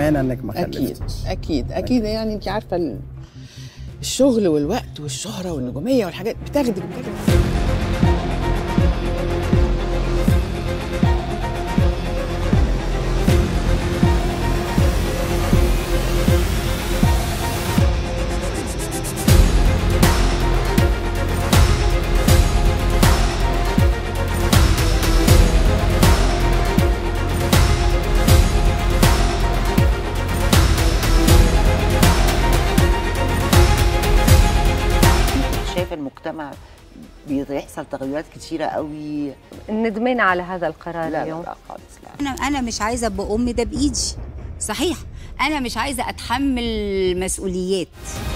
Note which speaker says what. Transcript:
Speaker 1: ندمانه انك ما
Speaker 2: اكيد
Speaker 1: خلفتيش
Speaker 2: اكيد اكيد يعني انت عارفه ال- الشغل والوقت والشهره والنجوميه والحاجات بتاخدك بتاخدك
Speaker 3: شايفه المجتمع بيحصل تغيرات كتيره قوي
Speaker 4: ندمانة على هذا القرار
Speaker 3: لا لا,
Speaker 4: اليوم
Speaker 3: لا خالص لا
Speaker 5: انا انا مش عايزه ابقى ام ده بايدي صحيح انا مش عايزه اتحمل مسؤوليات